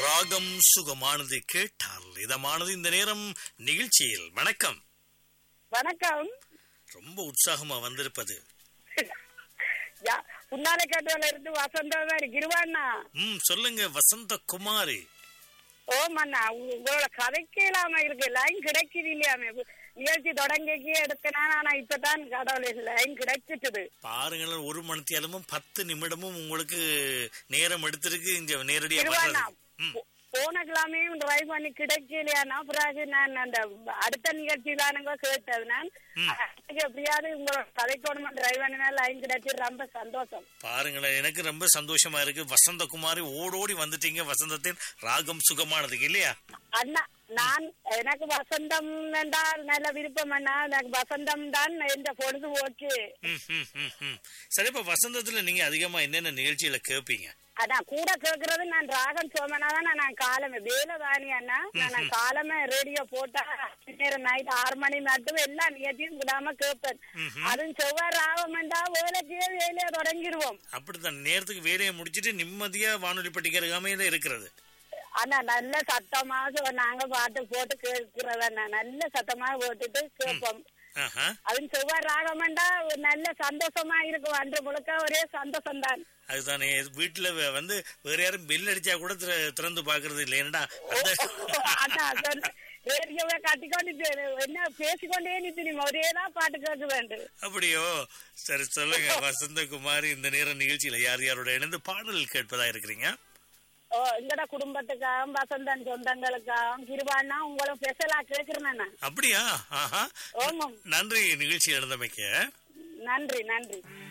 ராகம் சுகமானது கேட்டால் இதமானது இந்த நேரம் நிகழ்ச்சியில் வணக்கம் வணக்கம் ரொம்ப உற்சாகமா வந்திருப்பது யா- புன்னாலை கட்டுவல இருந்து வசந்தம் தான் கிருவாண்ணா ம் சொல்லுங்க வசந்த குமாரி ஓமண்ணா உ- உங்களோட கதைக்கு இல்லாம இருக்கு லைன் கிடைக்குது இல்லையாமே நிகழ்ச்சி தொடங்கிக்கே எடுத்தனா ஆனா இப்பதான் கடவுள் லைன் கிடைச்சிட்டுது பாருங்களேன் ஒரு மணித்தியாலமும் பத்து நிமிடமும் உங்களுக்கு நேரம் எடுத்திருக்கு இங்க நேரடியா கிருவாண்ணா வர்றது. ம் போ- போன கிழமை ட்ரை பண்ணி கிடைக்கலையானா பிறகு நான் அந்த அடுத்த நிகழ்ச்சியிலானுங்க கேட்டது நான் அதுக்கு எப்படியாவது உங்களோட கதைக்கோணமா ட்ரை பண்ணினா லைன் கிடைச்சி ரொம்ப சந்தோஷம் பாருங்களேன் எனக்கு ரொம்ப சந்தோஷமா இருக்கு வசந்த குமாரி ஓடோடி வந்துட்டீங்க வசந்தத்தின் ராகம் சுகமானதுக்கு இல்லையா அண்ணா நான் எனக்கு வசந்தம் என்றால் நல்ல விருப்பம் அண்ணா எனக்கு வசந்தம் தான் என்ற பொழுதுபோக்கு ம், ம், ம், ம். சரி இப்ப வசந்தத்துல நீங்க அதிகமா என்னென்ன நிகழ்ச்சியில கேட்பீங்க அதான் கூட கேக்குறது நான் ராகம் சோமனா தான் நான் காலமே வேலை தானி அண்ணா நான் காலமே ரேடியோ போட்டா நேரம் நைட் ஆறு மணி மட்டும் எல்லா நிகழ்ச்சியும் விடாம கேட்பேன் அதுவும் செவ்வாய் ராகம் என்றா வேலைக்கே வேலையை தொடங்கிடுவோம் அப்படித்தான் நேரத்துக்கு வேலையை முடிச்சிட்டு நிம்மதியா வானொலி பட்டிக்கிற அமையில இருக்கிறது ஆனா நல்ல சத்தமா சொ- நாங்க பாட்டு போட்டு கேட்கிறதண்ணா நல்ல சத்தமா போட்டுட்டு கேட்போம் ஆஹா அதுவும் செவ்வாய் ராகம்ண்டா ஒரு நல்ல சந்தோஷமா இருக்கும் அன்று முழுக்க ஒரே சந்தோஷம் தான் அதுதானே வீட்டுல வ- வந்து வேற யாரும் பெல் அடிச்சா கூட திற- திறந்து பாக்குறது இல்லை ஏன்டா அந்த ரேடியோவை கட்டிக்கொண்டு பே- என்ன பேசிக்கொண்டே நித்து ஒரே தான் பாட்டு கேட்க வேண்டும் அப்படியோ சரி சொல்லுங்க வசந்த குமாரி இந்த நேரம் நிகழ்ச்சியில யார் யாரோட இணைந்து பாடல் கேட்பதா இருக்கிறீங்க ஓ எங்கட குடும்பத்துக்காகவும் வசந்தன் சொந்தங்களுக்காகவும் கிருபான்னா உங்களும் ஸ்பெஷலா கேக்குறேன் அப்படியா ஆஹா ஓமம் நன்றி நிகழ்ச்சி நடந்தமைக்க நன்றி நன்றி